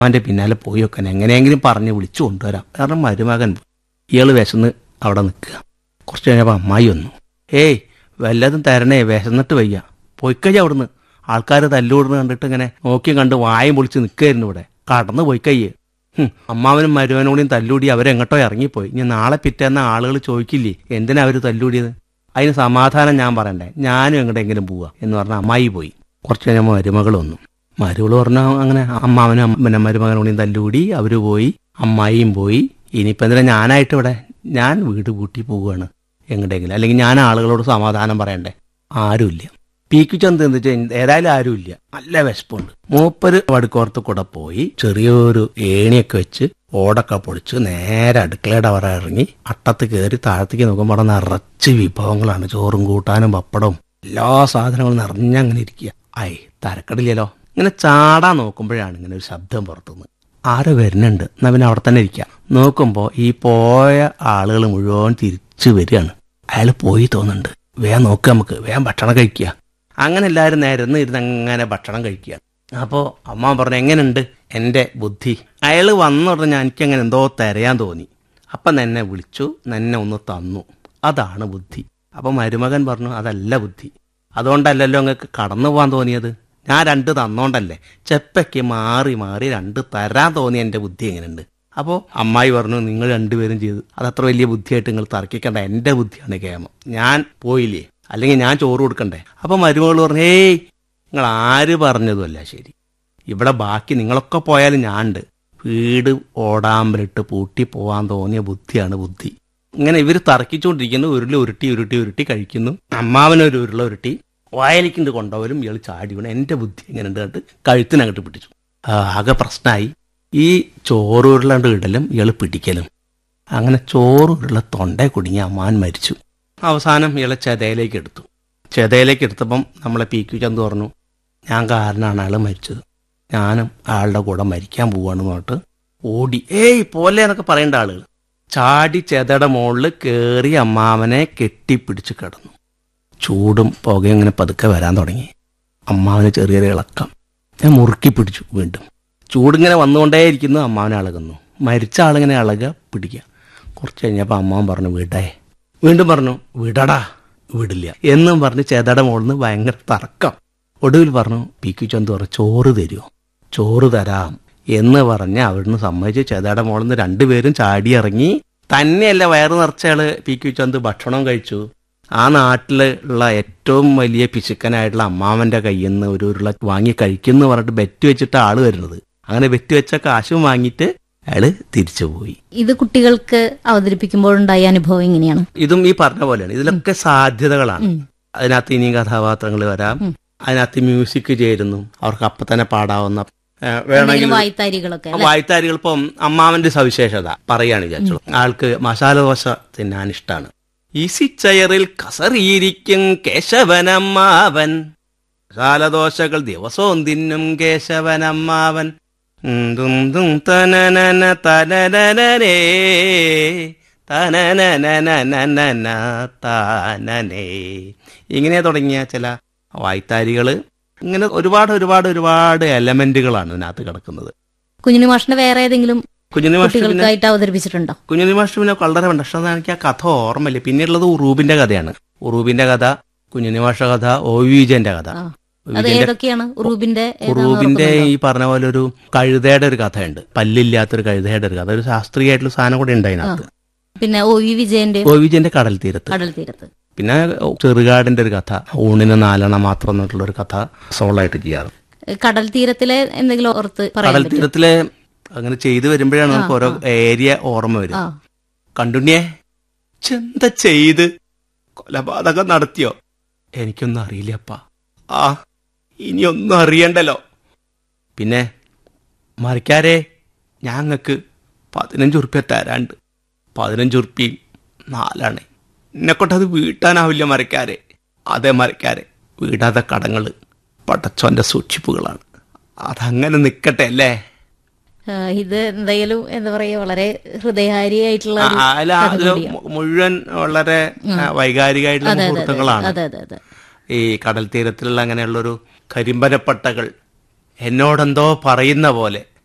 അവന്റെ പിന്നാലെ പോയി വെക്കാൻ എങ്ങനെയെങ്കിലും പറഞ്ഞ് വിളിച്ചു കൊണ്ടുവരാം കാരണം മരുമകൻ പോയി. ഇയാള് വിശന്ന് അവിടെ നിൽക്കുക കുറച്ച് കഴിഞ്ഞപ്പോൾ അമ്മായി വന്നു ഏയ് വല്ലതും തരണേ വിശന്നിട്ട് വയ്യ പോയിക്കയ്യ അവിടുന്ന് ആൾക്കാർ തല്ലുകൂടുന്ന കണ്ടിട്ട് ഇങ്ങനെ നോക്കി കണ്ട് വായും പൊളിച്ച് നിൽക്കായിരുന്നു ഇവിടെ കടന്നു പോയിക്കയ്യ് ഹും, അമ്മാവനും മരുവനോടെയും തല്ലൂടി അവരെങ്ങോട്ടോ ഇറങ്ങിപ്പോയി ഇനി നാളെ പിറ്റേന്ന ആളുകൾ ചോദിക്കില്ലേ എന്തിനാ അവർ തല്ലൂടിയത് അതിന് സമാധാനം ഞാൻ പറയണ്ടേ ഞാനും എങ്ങോട്ടെങ്കിലും പോവാ എന്ന് പറഞ്ഞ അമ്മായി പോയി കുറച്ച് കഴിഞ്ഞപ്പോൾ മരുമകൾ വന്നു മരുമകൾ പറഞ്ഞാൽ അങ്ങനെ അമ്മാവനും അമ്മ- പിന്നെ മരുമകനോടെയും തല്ലൂടി അവര് പോയി അമ്മായിയും പോയി ഇനിയിപ്പോൾ എന്തിനാ ഞാനായിട്ട് ഇവിടെ ഞാൻ വീട് കൂട്ടി പോവുകയാണ് എങ്ങോട്ടെങ്കിലും അല്ലെങ്കിൽ ഞാൻ ആളുകളോട് സമാധാനം പറയണ്ടേ ആരുമില്ല പീക്കു ചന്ത് എന്ന് വെച്ചാൽ ഏതായാലും ആരുമില്ല നല്ല വിശപ്പുണ്ട് മൂപ്പര് വടുക്കോർത്ത് കൂടെ പോയി ചെറിയൊരു ഏണിയൊക്കെ വെച്ച് ഓടൊക്കെ പൊളിച്ച് നേരെ അടുക്കളയുടെ അവിടെ ഇറങ്ങി അട്ടത്ത് കയറി താഴത്തേക്ക് നോക്കുമ്പോൾ അവിടെ നിറച്ച് വിഭവങ്ങളാണ് ചോറും കൂട്ടാനും പപ്പടവും എല്ലാ സാധനങ്ങളും നിറഞ്ഞങ്ങനെ ഇരിക്കുക ഐ തരക്കടില്ലല്ലോ ഇങ്ങനെ ചാടാൻ നോക്കുമ്പോഴാണ് ഇങ്ങനെ ഒരു ശബ്ദം പുറത്തുനിന്ന് ആരോ വരുന്നുണ്ട് എന്നാ പിന്നെ അവിടെ തന്നെ ഇരിക്കാം നോക്കുമ്പോൾ ഈ പോയ ആളുകൾ മുഴുവൻ തിരിച്ചു വരികയാണ് അയാൾ പോയി തോന്നുന്നുണ്ട് വേഗം നോക്കുക നമുക്ക് വേഗം ഭക്ഷണം കഴിക്കുക അങ്ങനെ എല്ലാവരും നേരെ ഇരുന്ന് അങ്ങനെ ഭക്ഷണം കഴിക്കുക അപ്പോൾ അമ്മ പറഞ്ഞു എങ്ങനെയുണ്ട് എൻ്റെ ബുദ്ധി അയാൾ വന്ന ഉടനെ എനിക്ക് അങ്ങനെ എന്തോ തരയാൻ തോന്നി അപ്പം എന്നെ വിളിച്ചു എന്നെ ഒന്ന് തന്നു അതാണ് ബുദ്ധി അപ്പം മരുമകൻ പറഞ്ഞു അതല്ല ബുദ്ധി അതുകൊണ്ടല്ലല്ലോ നിങ്ങൾക്ക് കടന്നു പോകാൻ തോന്നിയത് ഞാൻ രണ്ട് തന്നോണ്ടല്ലേ ചെപ്പയ്ക്ക് മാറി മാറി രണ്ട് തരാൻ തോന്നിയ എൻ്റെ ബുദ്ധി എങ്ങനെയുണ്ട് അപ്പോൾ അമ്മായി പറഞ്ഞു നിങ്ങൾ രണ്ടുപേരും ചെയ്തു അതത്ര വലിയ ബുദ്ധിയായിട്ട് നിങ്ങൾ തർക്കിക്കണ്ട എൻ്റെ ബുദ്ധിയാണ് കേമം ഞാൻ പോയില്ലേ അല്ലെങ്കിൽ ഞാൻ ചോറ് കൊടുക്കണ്ടേ അപ്പം മരുമകൾ പറഞ്ഞു ഏയ് നിങ്ങൾ ആര് പറഞ്ഞതുമല്ല ശരി ഇവിടെ ബാക്കി നിങ്ങളൊക്കെ പോയാലും ഞാനുണ്ട് വീട് ഓടാമ്പലിട്ട് പൂട്ടി പോവാൻ തോന്നിയ ബുദ്ധിയാണ് ബുദ്ധി ഇങ്ങനെ ഇവർ തർക്കിച്ചുകൊണ്ടിരിക്കുന്നു ഉരുളി ഉരുട്ടി ഉരുട്ടി ഉരുട്ടി കഴിക്കുന്നു അമ്മാവനൊരു ഉരുള ഉരുട്ടി വായലിക്കൊണ്ട് കൊണ്ടുപോലും ഇയാൾ ചാടി വീണ് എൻ്റെ ബുദ്ധി എങ്ങനെ ഉണ്ട് കണ്ടിട്ട് കഴുത്തിനങ്ങോട്ട് പിടിച്ചു ആ, ആകെ പ്രശ്നമായി ഈ ചോറ് ഉരുളണ്ട് ഇടലും ഇയാൾ പിടിക്കലും അങ്ങനെ ചോറ് ഉരുള തൊണ്ടേ കുടുങ്ങി അമ്മാൻ മരിച്ചു അവസാനം ഇയാളെ ചെതയിലേക്ക് എടുത്തു ചെതയിലേക്ക് എടുത്തപ്പം നമ്മളെ പി ക്യു ചന്ത് പറഞ്ഞു ഞാൻ കാരണമാണ് അയാൾ മരിച്ചത് ഞാനും അയാളുടെ കൂടെ മരിക്കാൻ പോവാണെന്ന് പറഞ്ഞിട്ട് ഓടി ഏയ് പോലെ എന്നൊക്കെ പറയേണ്ട ആളുകൾ ചാടി ചെതയുടെ മുകളിൽ കയറി അമ്മാവനെ കെട്ടിപ്പിടിച്ച് കിടന്നു ചൂടും പുകയും ഇങ്ങനെ പതുക്കെ വരാൻ തുടങ്ങി അമ്മാവന് ചെറിയൊരു ഇളക്കം ഞാൻ മുറുക്കി പിടിച്ചു വീണ്ടും ചൂടിങ്ങനെ വന്നുകൊണ്ടേയിരിക്കുന്നു അമ്മാവനെ അളകുന്നു മരിച്ച ആളിങ്ങനെ അളക പിടിക്കുക കുറച്ച് കഴിഞ്ഞപ്പോൾ അമ്മാവൻ പറഞ്ഞു വിടേ വീണ്ടും പറഞ്ഞു വിടടാ വിടില്ല എന്നും പറഞ്ഞ് ചേതയുടെ മുകളിൽ നിന്ന് ഭയങ്കര തർക്കം ഒടുവിൽ പറഞ്ഞു പി ക്യു ചന്ത് പറഞ്ഞു ചോറ് തരുമോ ചോറ് തരാം എന്ന് പറഞ്ഞ് അവിടുന്ന് സമ്മതിച്ച് ചേതയുടെ മുകളിൽ നിന്ന് രണ്ടുപേരും ചാടിയിറങ്ങി തന്നെയല്ല വയറ് നിറച്ചയാള് പി ക്യു ചന്ത് ഭക്ഷണം കഴിച്ചു ആ നാട്ടിലുള്ള ഏറ്റവും വലിയ പിശുക്കനായിട്ടുള്ള അമ്മാവന്റെ കയ്യിൽ നിന്ന് ഒരു ഉരുള വാങ്ങി കഴിക്കുന്നു പറഞ്ഞിട്ട് ബെറ്റ് വെച്ചിട്ട് ആള് വരുന്നത് അങ്ങനെ ബെറ്റ് വെച്ച കാശും വാങ്ങിയിട്ട് അയാള് തിരിച്ചുപോയി ഇത് കുട്ടികൾക്ക് അവതരിപ്പിക്കുമ്പോഴുണ്ടായ അനുഭവം എങ്ങനെയാണ് ഇതും ഈ പറഞ്ഞ പോലെയാണ് ഇതിലൊക്കെ സാധ്യതകളാണ് അതിനകത്ത് ഇനിയും കഥാപാത്രങ്ങൾ വരാം അതിനകത്ത് മ്യൂസിക് ചേരുന്നു അവർക്ക് അപ്പൊ തന്നെ പാടാവുന്ന ഏ, വേണമെങ്കിൽ എന്തെങ്കിലും വായ്ത്താരികളൊക്കെ വായ്ത്താരികൾ ഇപ്പം അമ്മാവന്റെ സവിശേഷത പറയാണ് വിചാരിച്ചോളൂ ആൾക്ക് മസാല ദോശ തിന്നാൻ ഇഷ്ടാണ് ഈസിച്ചയറിൽ കസറിയിരിക്കും കേശവനമ്മാവൻ മസാല ദോശകൾ ദിവസവും തിന്നും കേശവനമ്മാവൻ ഉം ദും ദും തനനന തനനനനേ തനനനനനനന താനനേ ഇങ്ങനെ തുടങ്ങിയ ചില വായ്ത്താരികള് ഇങ്ങനെ ഒരുപാട് ഒരുപാട് ഒരുപാട് എലമെന്റുകളാണ് ഇതിനകത്ത് കിടക്കുന്നത് കുഞ്ഞിനി മാഷിന്റെ വേറെ ഏതെങ്കിലും കുഞ്ഞുണ്ണി മാഷ് പിന്നെ കുട്ടികൾക്കായിട്ട് അവതരിപ്പിച്ചിട്ടുണ്ടോ കുഞ്ഞുണ്ണി മാഷ് പിന്നെ വളരെ ഉണ്ട് പക്ഷെ അത് എനിക്ക് ആ കഥ ഓർമ്മയില്ല പിന്നെയുള്ളത് ഉറൂബിന്റെ കഥയാണ് ഉറൂബിന്റെ കഥ കുഞ്ഞുണ്ണി മാഷ കഥ ഒ വി വിജയന്റെ കഥ ആ. ഒ. അത് വിജയന്റെ ഏതൊക്കെയാണ് ഉറൂബിന്റെ ഏതാണെന്ന് ഉറൂബിന്റെ ഓർക്കുന്നുണ്ടോ? ഈ പറഞ്ഞ പോലെ ഒരു കഴുതയുടെ ഒരു കഥയുണ്ട് പല്ലില്ലാത്തൊരു കഴുതയുടെ ഒരു കഥ ഒരു ശാസ്ത്രീയമായിട്ടുള്ള സാധനം കൂടെ ഉണ്ട് അതിനകത്ത് പിന്നെ ഒ വി വിജയന്റെ ഒ വി വിജയന്റെ കടൽ തീരത്ത് കടൽ തീരത്ത് പിന്നെ ചെറുകാടിന്റെ ഒരു കഥ ഊണിന് നാലെണ്ണം മാത്രം എന്നിട്ടുള്ള ഒരു കഥ സോളായിട്ട് ചെയ്യാറ് കടൽ തീരത്തിലെ എന്തെങ്കിലും ഓർത്ത് പറയാൻ കടൽ പറ്റും തീരത്തിലെ അങ്ങനെ ചെയ്തു വരുമ്പോഴാണ് നമുക്ക് ഓരോ ഏരിയ ഓർമ്മ വരും ആ കണ്ടുണ്ണിയെ ചെന്ത ചെയ്ത് കൊലപാതകം നടത്തിയോ എനിക്കൊന്നും അറിയില്ലപ്പാ ആ ഇനിയൊന്നും അറിയണ്ടല്ലോ പിന്നെ മറിക്കാരെ ഞങ്ങൾക്ക് പതിനഞ്ച് ഉറുപ്പ്യ തരാണ്ട് പതിനഞ്ച് ഉറുപ്പ്യയും നാലാണ് എന്നെക്കൊണ്ടത് വീട്ടാനാവില്ല മരക്കാരെ അതെ മരക്കാരെ വീടാതെ കടങ്ങൾ പടച്ചോന്റെ സൂക്ഷിപ്പുകളാണ് അതങ്ങനെ നിൽക്കട്ടെ അല്ലേ ആ, ഇത് എന്തായാലും എന്താ പറയാ വളരെ ഹൃദയഹാരിയായിട്ടുള്ള ഒരു ആ, അല്ല കഥ അതില് കൂടിയാണ്. മു- മുഴുവൻ വളരെ ആ, വൈകാരികമായിട്ടുള്ള അതെ അതെ അതെ മുഹൂർത്തങ്ങളാണ് അതെ അതെ അതെ ഈ കടൽ തീരത്തിലുള്ള അങ്ങനെയുള്ളൊരു കരിമ്പനപ്പട്ടകൾ എന്നോടെന്തോ പറയുന്ന പോലെ